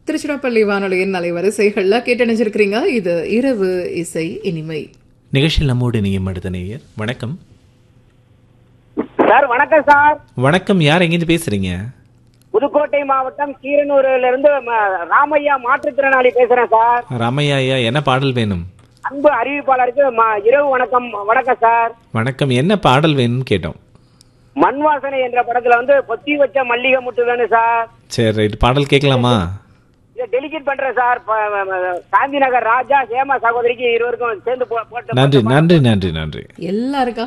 திருச்சிராப்பள்ளி வானொலியின் அலைவரிசைகள்ல கேட்டணிஞ்சிருக்கிறீங்க இது இரவு இசை இனிமை நிகழ்ச்சியில் நம்மோடு இணையும் அடுத்த நேயர் வணக்கம் சார் வணக்கம் சார் வணக்கம் யார் எங்கேருந்து பேசுறீங்க புதுக்கோட்டை மாவட்டம் கீரனூர்ல இருந்து ம- ராமையா மாற்றுத்திறனாளி பேசுறேன் சார் ராமையா ஐயா என்ன பாடல் வேணும் அன்பு அறிவிப்பாளருக்கு ம- இரவு வணக்கம் வணக்கம் சார் வணக்கம் என்ன பாடல் வேணும்னு கேட்டோம் மண் வாசனை என்ற படத்துல வந்து பொத்தி வச்ச மல்லிகை முட்டு வேணும் சார் சரி ரைட் பாடல் கேட்கலாமா இதை டெலிகேட் பண்றேன் சார் ப- ம- ம- காந்தி நகர் ராஜா ஹேமா சகோதரிக்கு இருவருக்கும் சேர்ந்து போ- போட்டு நன்றி நன்றி நன்றி நன்றி எல்லாருக்கும்